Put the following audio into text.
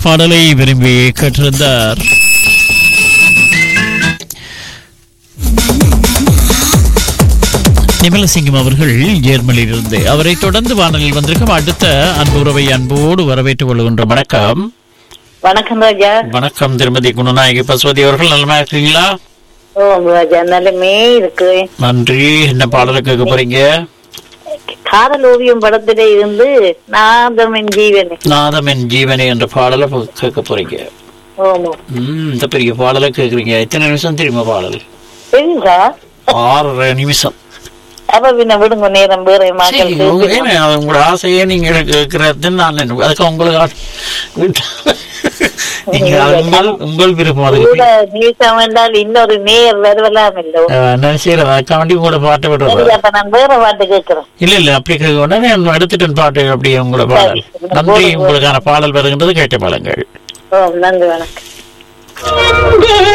பாடலை விரும்பி கேட்டிருந்தார் நிமலசிங்கம் அவர்கள் ஜெர்மனியிலிருந்து அவரை தொடர்ந்து வானலில் வந்திருக்கும் அடுத்த அன்பு உறவை அன்போடு வரவேற்றுக் கொள்கின்ற வணக்கம் வணக்கம் ராஜா வணக்கம் திருமதி குணநாயகி பசுவதி அவர்கள் நலமா இருக்கீங்களா ஓ ராஜா நல்லமே இருக்கு நன்றி என்ன பாடலை கேட்க போறீங்க காதல் ஓவியம் படத்துல இருந்து நாதமன் ஜீவனே நாதம் என் ஜீவனே என்ற பாடலை போ- கேட்க போறீங்க ஓமோ ம் இந்த பெரிய பாடலை கேட்குறீங்க எத்தனை நிமிஷம் தெரியுமா பாடல் சரிங்களா ஆறரை நிமிஷம் அப்ப பின்ன விடுங்க நேரம் வேற சரி, மக்கள் உங்க- பேசுவோம். ஏன்னா, உங்களோட ஆசையே நீங்க கேட்கறது நான் நினைப்பேன். அதுக்கு உங்களுக்கு ஆ- நீங்க அது உங்கள் உங்கள் விருப்பம் அதுக்கு கூட நீசம் என்றால் இன்னொரு நேர் வருவலாம் இல்ல அஹ், நான் சரி அதுக்காண்டி உங்களோட பாட்டை சரி, விடுறேன் அப்ப நான் வேற பாட்டு கேட்கிறேன் இல்ல இல்ல அப்படி கேட்க உடனே நான் எடுத்துட்டேன் பாட்டு அப்படியே உங்களோட பாடல் சரி, நன்றி போடுங்க. உங்களுக்கான பாடல் வருகின்றது கேட்ட பாடங்கள் ஓ நன்றி வணக்கம்